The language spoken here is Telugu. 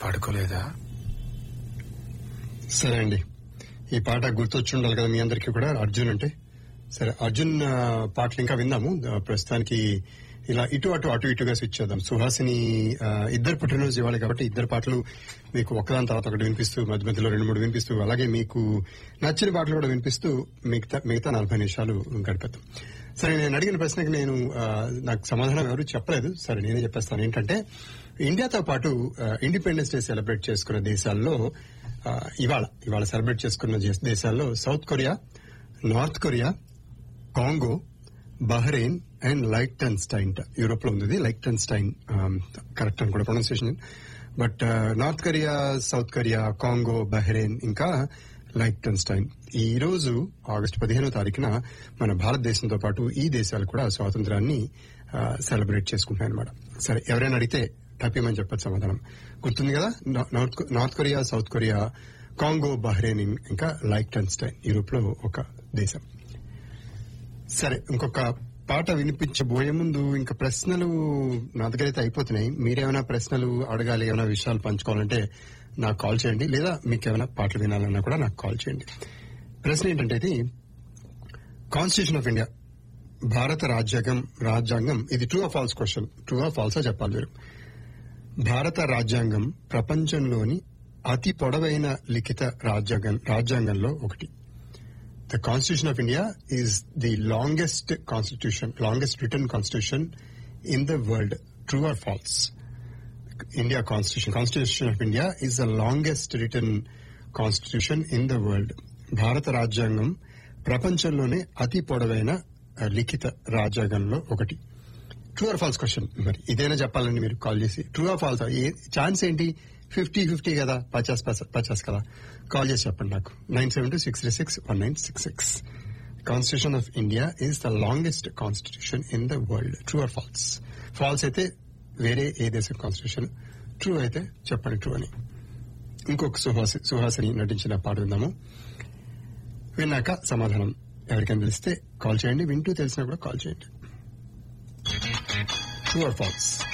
పాడుకోలేదా సరే అండి ఈ పాట గుర్తొచ్చి ఉండాలి కదా మీ అందరికీ కూడా అర్జున్ అంటే సరే అర్జున్ ఆ, పాటలు ఇంకా విందాము ఆ, ప్రస్తుతానికి ఇలా ఇటు అటు అటు ఇటుగా స్విచ్ చేద్దాం సుహాసిని ఆ, ఇద్దరు పుట్టినరోజు ఇవ్వాలి కాబట్టి ఇద్దరు పాటలు మీకు ఒకదాని తర్వాత ఒకటి వినిపిస్తూ మధ్య మధ్యలో రెండు మూడు వినిపిస్తూ అలాగే మీకు నచ్చిన పాటలు కూడా వినిపిస్తూ మిగతా మిగతా నలభై నిమిషాలు గడిపేద్దాం సరే నేను అడిగిన ప్రశ్నకి నేను ఆ, నాకు సమాధానం ఎవరు చెప్పలేదు సరే నేనే చెప్పేస్తాను ఏంటంటే ఇండియాతో పాటు ఇండిపెండెన్స్ డే సెలబ్రేట్ చేసుకున్న దేశాల్లో ఆ, ఇవాళ ఇవాళ సెలబ్రేట్ చేసుకున్న జే- దేశాల్లో South Korea North Korea Congo Bahrain and Liechtenstein Europe లో ఉంది లైక్టన్ స్టైన్ కరెక్ట్ అని కూడా pronunciation but North Korea South Korea Congo Bahrain ఇంకా లైక్టన్ స్టైన్ ఈ రోజు ఆగస్టు పదిహేనో తారీఖున మన భారతదేశంతో పాటు ఈ దేశాలు కూడా స్వాతంత్రాన్ని సెలబ్రేట్ చేసుకుంటున్నాయి అనమాట సరే ఎవరైనా అడిగితే టపీమని చెప్పచ్చు సమాధానం గుర్తుంది కదా నా- north North Korea South Korea Congo Bahrain ఇంకా లైక్టన్ స్టైన్ యూరోప్ లో ఒక దేశం సరే ఇంకొక పాట వినిపించబోయే ముందు ఇంకా ప్రశ్నలు నా దగ్గర అయితే అయిపోతున్నాయి మీరేమైనా ప్రశ్నలు అడగాలి ఏమైనా విషయాలు పంచుకోవాలంటే నాకు కాల్ చేయండి లేదా మీకు ఏమైనా పాటలు వినాలన్నా కూడా నాకు కాల్ చేయండి ప్రశ్న ఏంటంటే ఇది కాన్స్టిట్యూషన్ ఆఫ్ ఇండియా భారత రాజ్యాంగం రాజ్యాంగం ఇది true of false question true of ఫాల్సా చెప్పాలి మీరు భారత రాజ్యాంగం ప్రపంచంలోని అతి పొడవైన లిఖిత రాజ్యాంగం రాజ్యాంగంలో ఒకటి the Constitution of India is the longest constitution, longest written constitution in the world. True or false? India Constitution, Constitution of India is the longest written constitution in the world. భారత రాజ్యాంగం ప్రపంచంలోనే అతి పొడవైన ఆ, లిఖిత రాజ్యాంగంలో ఒకటి ట్రూ ఆర్ ఫాల్స్ క్వశ్చన్ మరి ఇదేనా చెప్పాలండి మీరు కాల్ చేసి ట్రూ ఆర్ ఫాల్స్ ఛాన్స్ ఏంటి ఫిఫ్టీ ఫిఫ్టీ కదా పచాస్ పచ- పచాస్ కదా కాల్ చేసి చెప్పండి నాకు nine seven two six three six one nine six six constitution of India is the longest constitution in the world true or false false అయితే వేరే ఏ దేశం కాన్స్టిట్యూషన్ ట్రూ అయితే చెప్పండి ట్రూ అని ఇంకొక సుహాసి సుహాసిని నటించిన పాట విందాము విన్నాక సమాధానం ఎవరికైనా తెలిస్తే కాల్ చేయండి వింటూ తెలిసినా కూడా కాల్ చేయండి ట్రూ ఆర్ ఫాల్స్